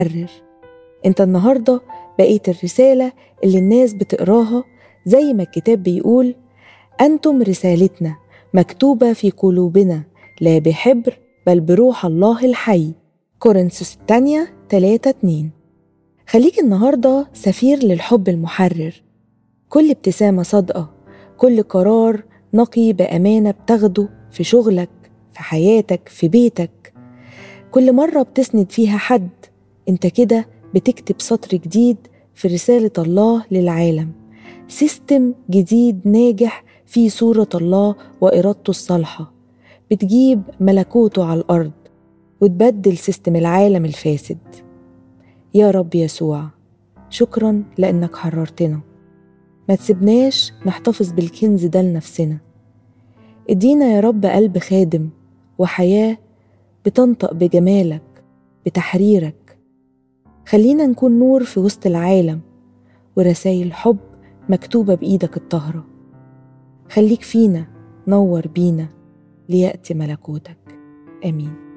المحرر انت النهاردة بقيت الرسالة اللي الناس بتقراها زي ما الكتاب بيقول أنتم رسالتنا مكتوبة في قلوبنا لا بحبر بل بروح الله الحي كورنثوس الثانية 3 2 خليك النهاردة سفير للحب المحرر كل ابتسامة صادقة كل قرار نقي بأمانة بتاخده في شغلك في حياتك في بيتك كل مرة بتسند فيها حد انت كده بتكتب سطر جديد في رسالة الله للعالم سيستم جديد ناجح فيه صورة الله وإرادته الصالحة بتجيب ملكوته على الأرض وتبدل سيستم العالم الفاسد يا رب يسوع شكرا لأنك حررتنا ما تسيبناش نحتفظ بالكنز ده لنفسنا ادينا يا رب قلب خادم وحياة بتنطق بجمالك بتحريرك خلينا نكون نور في وسط العالم ورسايل حب مكتوبة بإيدك الطاهرة خليك فينا نور بينا ليأتي ملكوتك آمين